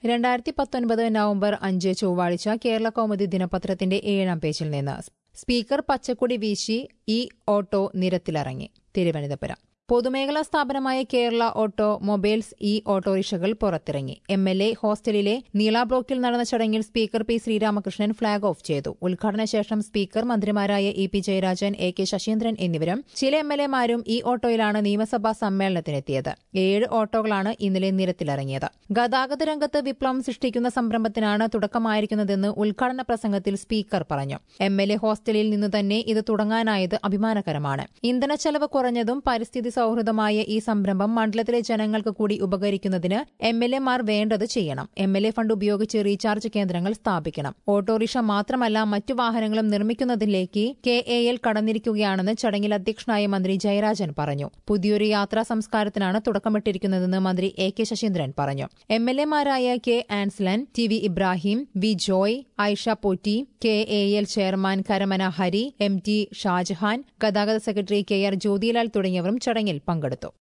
രണ്ടായിരത്തി പത്തൊൻപത് നവംബർ അഞ്ച് ചൊവ്വാഴ്ച കേരള കൗമുദി ദിനപത്രത്തിന്റെ ഏഴാം പേജിൽ നിന്ന് സ്പീക്കർ പച്ചക്കൊടി വീശി ഈ ഓട്ടോ നിരത്തിലിറങ്ങി തിരുവനന്തപുരം പൊതുമേഖലാ സ്ഥാപനമായ കേരള ഓട്ടോ മൊബൈൽസ് ഇ ഓട്ടോറിക്ഷകൾ പുറത്തിറങ്ങി എം എൽ എ ഹോസ്റ്റലിലെ നീള ബ്ലോക്കിൽ നടന്ന ചടങ്ങിൽ speaker P Sreeramakrishnan flag off ചെയ്തു ഉദ്ഘാടന ശേഷം സ്പീക്കർ മന്ത്രിമാരായ E P Jayarajan A K Saseendran എന്നിവരും ചില എം എൽ എമാരും ഈ ഓട്ടോയിലാണ് നിയമസഭാ സമ്മേളനത്തിനെത്തിയത് ഏഴ് ഓട്ടോകളാണ് ഇന്നലെ നിരത്തിലിറങ്ങിയത് ഗതാഗത രംഗത്ത് വിപ്ലവം സൃഷ്ടിക്കുന്ന സംരംഭത്തിനാണ് തുടക്കമായിരിക്കുന്നതെന്ന് ഉദ്ഘാടന പ്രസംഗത്തിൽ സ്പീക്കർ പറഞ്ഞു എം എൽ എ ഹോസ്റ്റലിൽ നിന്ന് തന്നെ ഇത് തുടങ്ങാനായത് അഭിമാനകരമാണ് ഇന്ധനച്ചെലവ് കുറഞ്ഞതും പരിസ്ഥിതി സൌഹൃദമായ ഈ സംരംഭം മണ്ഡലത്തിലെ ജനങ്ങൾക്ക് കൂടി ഉപകരിക്കുന്നതിന് എം എൽ എമാർ വേണ്ടത് ചെയ്യണം എം എൽ എ ഫണ്ട് ഉപയോഗിച്ച് റീചാർജ് കേന്ദ്രങ്ങൾ സ്ഥാപിക്കണം ഓട്ടോറിക്ഷ മാത്രമല്ല മറ്റു വാഹനങ്ങളും നിർമ്മിക്കുന്നതിലേക്ക് കെ എ എൽ കടന്നിരിക്കുകയാണെന്ന് ചടങ്ങിൽ അധ്യക്ഷനായ മന്ത്രി ജയരാജൻ പറഞ്ഞു പുതിയൊരു യാത്രാ സംസ്കാരത്തിനാണ് തുടക്കമിട്ടിരിക്കുന്നതെന്ന് മന്ത്രി എ കെ ശശീന്ദ്രൻ പറഞ്ഞു എം എൽ എമാരായ K Ansalan T V Ibrahim V Joy Aisha Potty K A L chairman Karamana Hari M T Shajahan ഗതാഗത സെക്രട്ടറി കെ ആർ ജ്യോതിലാൽ തുടങ്ങിയവരും ചടങ്ങിൽ പങ്കെടുത്തു